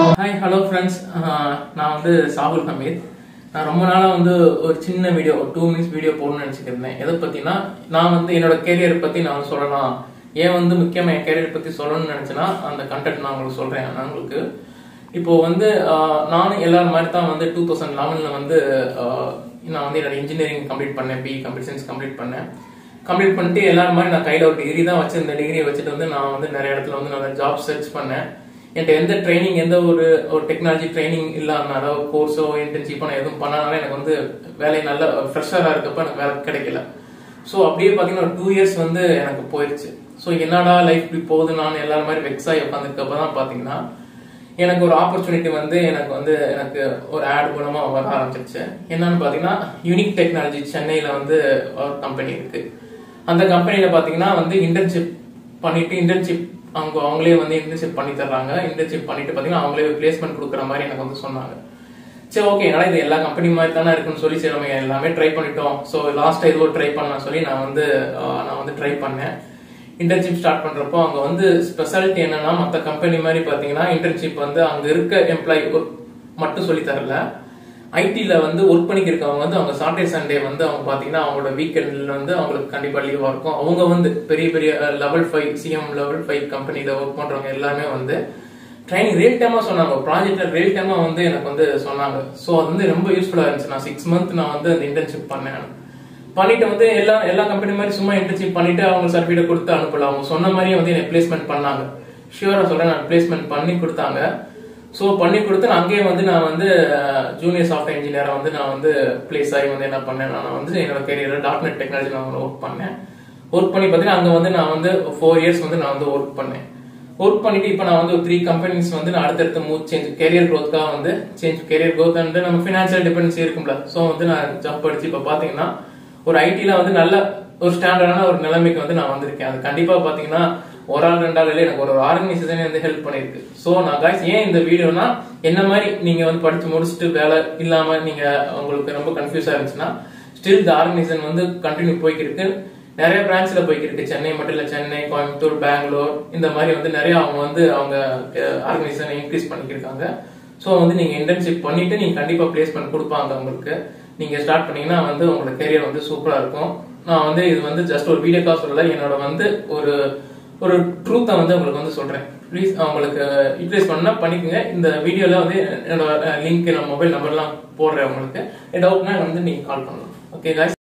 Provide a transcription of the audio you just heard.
hi hello friends நான் வந்து சாகுல் ஹமீத் நான் ரொம்ப நாளாக வந்து ஒரு சின்ன வீடியோ ஒரு டூ மினிட்ஸ் வீடியோ போடணும்னு நினச்சிட்டு இருந்தேன் எதை பற்றினா நான் வந்து என்னோட கேரியர் பற்றி நான் வந்து சொல்லலாம் ஏன் வந்து முக்கியமாக என் கேரியர் பற்றி சொல்லணும்னு நினச்சேன்னா அந்த கண்டென்ட் நான் உங்களுக்கு சொல்கிறேன் நான் உங்களுக்கு இப்போ வந்து ஆஹ், நானும் எல்லாரும் மாதிரி தான் வந்து டூ தௌசண்ட் லெவனில் வந்து ஆஹ், நான் வந்து என்னோட இன்ஜினியரிங் கம்ப்ளீட் பண்ணேன் பி கம்ப்யூட்டர் சயின்ஸ் கம்ப்ளீட் பண்ணேன் கம்ப்ளீட் பண்ணிட்டு எல்லாரும் மாதிரி நான் கையில் ஒரு டிகிரி தான் வச்சு இந்த டிகிரியை வச்சுட்டு வந்து நான் வந்து நிறைய இடத்துல வந்து நான் ஜாப் சர்ச் பண்ணேன் என்கிட்ட எந்த ட்ரைனிங் எந்த ஒரு ஒரு டெக்னாலஜி ட்ரைனிங் இல்லாதனால கோர்ஸோ இன்டர்ன்ஷிப்போ நான் எதுவும் பண்ணனால எனக்கு வந்து வேலை நல்ல ஃப்ரெஷராக இருக்கப்ப எனக்கு வேலை கிடைக்கல ஸோ அப்படியே பார்த்தீங்கன்னா ஒரு டூ இயர்ஸ் வந்து எனக்கு போயிடுச்சு ஸோ என்னடா லைஃப் இப்படி போகுது நான் எல்லாரும் மாதிரி வெக்ஸ் ஆகி உட்காந்துருக்கப்ப தான் பார்த்தீங்கன்னா எனக்கு ஒரு ஆப்பர்ச்சுனிட்டி வந்து எனக்கு வந்து எனக்கு ஒரு ஆட் மூலமா வர ஆரம்பிச்சிருச்சு என்னன்னு பார்த்தீங்கன்னா யூனிக் டெக்னாலஜி சென்னையில் வந்து ஒரு கம்பெனி இருக்கு அந்த கம்பெனியில பார்த்தீங்கன்னா வந்து இன்டர்ன்ஷிப் பண்ணிட்டு இன்டர்ன்ஷிப் அவங்க அவங்களே வந்து இன்டர்ன்ஷிப் பண்ணி தர்றாங்க இன்டர்ன்ஷிப் பண்ணிட்டு பார்த்தீங்கன்னா அவங்களே பிளேஸ்மெண்ட் கொடுக்குற மாதிரி எனக்கு வந்து சொன்னாங்க சரி ஓகே என்னால் இது எல்லா கம்பெனி மாதிரி தானே இருக்குன்னு சொல்லி சரி நம்ம எல்லாமே ட்ரை பண்ணிட்டோம் ஸோ லாஸ்ட் இது ட்ரை பண்ணலாம் சொல்லி நான் வந்து ஆஹ், நான் வந்து ட்ரை பண்ணேன் இன்டர்ன்ஷிப் ஸ்டார்ட் பண்றப்போ அங்க வந்து ஸ்பெஷாலிட்டி என்னன்னா மற்ற கம்பெனி மாதிரி பாத்தீங்கன்னா இன்டர்ன்ஷிப் வந்து அங்க இருக்க எம்ப்ளாயி மட்டும் சொல்லி தரல ஐடில வந்து ஒர்க் பண்ணிக்கிறவங்க வந்து அவங்க சாட்டர்டே சண்டே வந்து அவங்க பாத்தீங்கன்னா அவங்களோட வீக்கெண்ட்ல வந்து அவங்களுக்கு கண்டிப்பா லீவா இருக்கும் அவங்க வந்து பெரிய பெரிய level five CM level five கம்பெனில ஒர்க் பண்றவங்க எல்லாமே வந்து ட்ரைனிங் ரியல் டைமா சொன்னாங்க ப்ராஜெக்ட்ல ரியல் டைமா வந்து எனக்கு வந்து சொன்னாங்க ஸோ அது வந்து ரொம்ப யூஸ்ஃபுல்லா இருந்துச்சு நான் சிக்ஸ் மந்த் நான் வந்து அந்த இன்டர்ன்ஷிப் பண்ணேன் பண்ணிட்டு வந்து எல்லா எல்லா கம்பெனி மாதிரி சும்மா இன்டர்ன்ஷிப் பண்ணிட்டு அவங்க சர்டிஃபிகேட் கொடுத்து அனுப்பல அவங்க சொன்ன மாதிரியே வந்து என்ன பிளேஸ்மெண்ட் பண்ணாங்க ஷியூரா சொல்றேன் நான் பிளேஸ்மெண்ட் பண்ணி கொடுத்தாங்க ஸோ பண்ணி கொடுத்து நான் அங்கேயே வந்து நான் வந்து ஜூனியர் சாஃப்ட்வேர் இன்ஜினியரா வந்து நான் வந்து பிளேஸ் ஆகி வந்து என்ன பண்ணேன் நான் வந்து என்னோட கெரியர் டாட் நெட் டெக்னாலஜி நான் ஒர்க் பண்ணேன் ஒர்க் பண்ணி பார்த்தீங்கன்னா அங்கே வந்து நான் வந்து ஃபோர் இயர்ஸ் வந்து நான் வந்து ஒர்க் பண்ணேன் ஒர்க் பண்ணிட்டு இப்போ நான் வந்து த்ரீ கம்பெனிஸ் வந்து நான் அடுத்தடுத்து மூவ் சேஞ்ச் கெரியர் க்ரோத்க்காக வந்து சேஞ்ச் கெரியர் க்ரோத் அண்ட் நம்ம ஃபினான்ஷியல் டிபெண்டன்சி இருக்கும்ல ஸோ வந்து நான் ஜம்ப் அடிச்சு இப்போ பார்த்தீங்கன்னா ஒரு ஐடியில் வந்து நல்ல ஒரு ஸ்டாண்டர்டான ஒரு நிலைமைக்கு வந்து நான் வந்திருக்கேன் அது கண்டிப்பாக பார்த்தீங்கன்னா ஒரு ஆள் ரெண்டு ஆள் இல்லை எனக்கு ஒரு ஆர்கனைசேஷனே வந்து ஹெல்ப் பண்ணியிருக்கு ஸோ நான் காய்ஸ் ஏன் இந்த வீடியோனா என்ன மாதிரி நீங்கள் வந்து படிச்சு முடிச்சுட்டு வேலை இல்லாமல் நீங்கள் உங்களுக்கு ரொம்ப கன்ஃபியூஸாக இருந்துச்சுன்னா ஸ்டில் இந்த ஆர்கனைசேஷன் வந்து கண்டினியூ போய்க்கிருக்கு நிறைய பிரான்ச்ல போய்க்கிருக்கு சென்னை மட்டும் இல்ல சென்னை கோயம்புத்தூர் பெங்களூர் இந்த மாதிரி வந்து நிறைய அவங்க வந்து அவங்க ஆர்கனைசேஷனை இன்க்ரீஸ் பண்ணிக்கிருக்காங்க ஸோ வந்து நீங்க இன்டர்ன்ஷிப் பண்ணிட்டு நீங்க கண்டிப்பா பிளேஸ்மெண்ட் கொடுப்பாங்க உங்களுக்கு நீங்க ஸ்டார்ட் பண்ணீங்கன்னா வந்து உங்களோட கெரியர் வந்து சூப்பரா இருக்கும் நான் வந்து இது வந்து ஜஸ்ட் ஒரு வீடியோ கால் சொல்லல என்னோட வந்து ஒரு ஒரு ட்ரூத்தை வந்து உங்களுக்கு வந்து சொல்றேன் ப்ளீஸ் உங்களுக்கு யூட்டிலைஸ் பண்ணா பண்ணிக்கோங்க இந்த வீடியோல வந்து என்னோட லிங்க் மொபைல் நம்பர்லாம் போடுறேன் உங்களுக்கு டவுட்னா வந்து நீங்க கால் பண்ணலாம் ஓகே guys